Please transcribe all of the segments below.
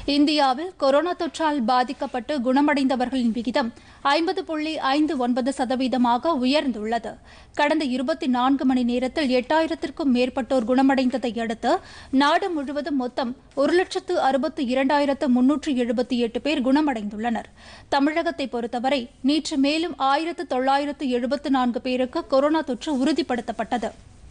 இந்தியாவில் கொரோனா தொற்றால் பாதிக்கப்பட்டு குணமடைந்தவர்களின் விகிதம் ஐம்பது புள்ளி ஐந்து ஒன்பது சதவீதமாக உயர்ந்துள்ளது கடந்த இருபத்தி நான்கு மணி நேரத்தில் எட்டாயிரத்திற்கும் மேற்பட்டோர் குணமடைந்ததை அடுத்து நாடு முழுவதும் மொத்தம் ஒரு லட்சத்து அறுபத்து இரண்டாயிரத்து முன்னூற்று எழுபத்தி எட்டு பேர் குணமடைந்துள்ளனர் தமிழகத்தை பொறுத்தவரை நேற்று மேலும் ஆயிரத்து தொள்ளாயிரத்து எழுபத்து நான்கு பேருக்கு கொரோனா தொற்று உறுதிப்படுத்தப்பட்டது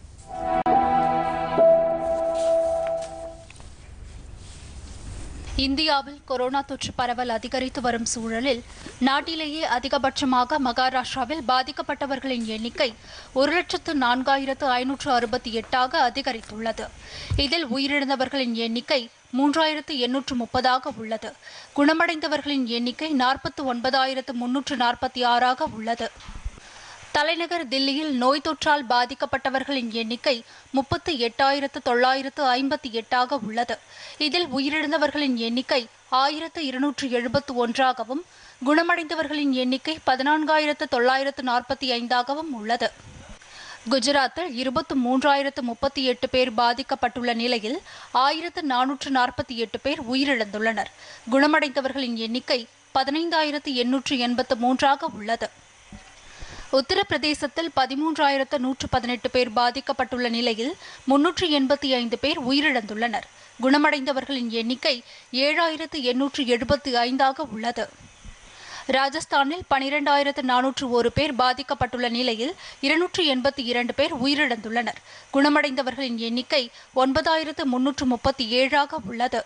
இந்தியாவில் கொரோனா தொற்று பரவல் அதிகரித்து வரும் சூழலில் நாட்டிலேயே அதிகபட்சமாக மகாராஷ்டிராவில் பாதிக்கப்பட்டவர்களின் எண்ணிக்கை ஒரு லட்சத்து நான்காயிரத்து ஐநூற்று அறுபத்தி எட்டாக அதிகரித்துள்ளது இதில் உயிரிழந்தவர்களின் எண்ணிக்கை மூன்றாயிரத்து எண்ணூற்று முப்பதாக உள்ளது குணமடைந்தவர்களின் எண்ணிக்கை நாற்பத்து ஒன்பதாயிரத்து முன்னூற்று நாற்பத்தி ஆறாக உள்ளது தலைநகர் தில்லியில் நோய் தொற்றால் பாதிக்கப்பட்டவர்களின் எண்ணிக்கை முப்பத்து எட்டாயிரத்து தொள்ளாயிரத்து ஐம்பத்தி எட்டாக உள்ளது இதில் உயிரிழந்தவர்களின் எண்ணிக்கை ஆயிரத்து இருநூற்று எழுபத்து ஒன்றாகவும் குணமடைந்தவர்களின் எண்ணிக்கை பதினான்காயிரத்து தொள்ளாயிரத்து நாற்பத்தி ஐந்தாகவும் உள்ளது குஜராத்தில் இருபத்து மூன்றாயிரத்து முப்பத்தி எட்டு பேர் பாதிக்கப்பட்டுள்ள நிலையில் ஆயிரத்து நானூற்று நாற்பத்தி எட்டு பேர் உயிரிழந்துள்ளனர் குணமடைந்தவர்களின் எண்ணிக்கை பதினைந்தாயிரத்து எண்ணூற்று எண்பத்து மூன்றாக உள்ளது உத்தரப்பிரதேசத்தில் பதிமூன்றாயிரத்து நூற்று பதினெட்டு பேர் பாதிக்கப்பட்டுள்ள நிலையில் முன்னூற்று எண்பத்தி ஐந்து பேர் உயிரிழந்துள்ளனர் குணமடைந்தவர்களின் எண்ணிக்கை ஏழாயிரத்து எண்ணூற்று எழுபத்தி ஐந்தாக உள்ளது ராஜஸ்தானில் பனிரெண்டாயிரத்து நானூற்று ஒரு பேர் பாதிக்கப்பட்டுள்ள நிலையில் இருநூற்று எண்பத்தி இரண்டு பேர் உயிரிழந்துள்ளனர் குணமடைந்தவர்களின் எண்ணிக்கை ஒன்பதாயிரத்து முன்னூற்று முப்பத்தி ஏழாக உள்ளது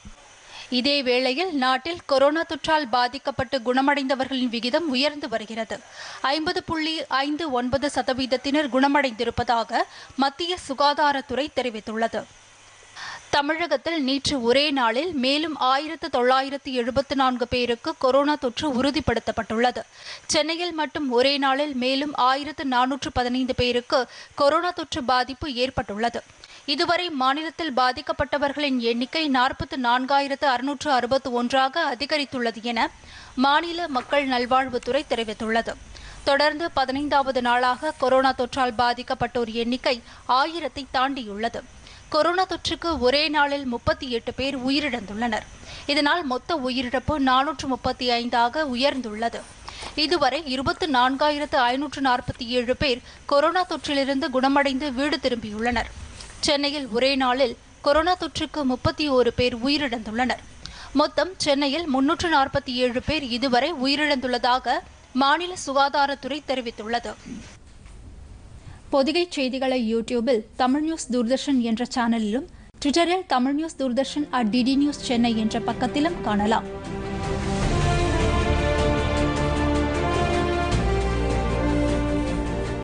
இதே வேளையில் நாட்டில் கொரோனா தொற்றால் பாதிக்கப்பட்டு குணமடைந்தவர்களின் விகிதம் உயர்ந்து வருகிறது ஐம்பது புள்ளி ஐந்து ஒன்பது சதவீதத்தினர் குணமடைந்திருப்பதாக மத்திய சுகாதாரத்துறை தெரிவித்துள்ளது தமிழகத்தில் நேற்று ஒரே நாளில் மேலும் ஆயிரத்து தொள்ளாயிரத்து எழுபத்து நான்கு பேருக்கு கொரோனா தொற்று உறுதிப்படுத்தப்பட்டுள்ளது சென்னையில் மட்டும் ஒரே நாளில் மேலும் ஆயிரத்து நானூற்று பதினைந்து பேருக்கு கொரோனா தொற்று பாதிப்பு ஏற்பட்டுள்ளது இதுவரை மாநிலத்தில் பாதிக்கப்பட்டவர்களின் எண்ணிக்கை நாற்பத்து நான்காயிரத்து அறுநூற்று அறுபத்து ஒன்றாக அதிகரித்துள்ளது என மாநில மக்கள் நல்வாழ்வுத்துறை தெரிவித்துள்ளது தொடர்ந்து பதினைந்தாவது நாளாக கொரோனா தொற்றால் பாதிக்கப்பட்டோர் எண்ணிக்கை ஆயிரத்தை தாண்டியுள்ளது கொரோனா தொற்றுக்கு ஒரே நாளில் முப்பத்தி எட்டு பேர் உயிரிழந்துள்ளனர் இதனால் மொத்த உயிரிழப்பு நானூற்று முப்பத்தி ஐந்தாக உயர்ந்துள்ளது இதுவரை இருபத்து நான்காயிரத்து ஐநூற்று நாற்பத்தி ஏழு பேர் கொரோனா தொற்றிலிருந்து குணமடைந்து வீடு திரும்பியுள்ளனர் சென்னையில் ஒரே நாளில் கொரோனா தொற்றுக்கு முப்பத்தி ஓரு பேர் உயிரிழந்துள்ளனர் மொத்தம் சென்னையில் முன்னூற்று நாற்பத்தி ஏழு பேர் இதுவரை உயிரிழந்துள்ளதாக மாநில சுகாதாரத்துறை தெரிவித்துள்ளது பொதிகை செய்திகளை யூடியூபில் தமிழ் நியூஸ் தூர்தர்ஷன் என்ற சேனலிலும் ட்விட்டரில் Tamil news Doordarshan at DD news Chennai என்ற பக்கத்திலும் காணலாம்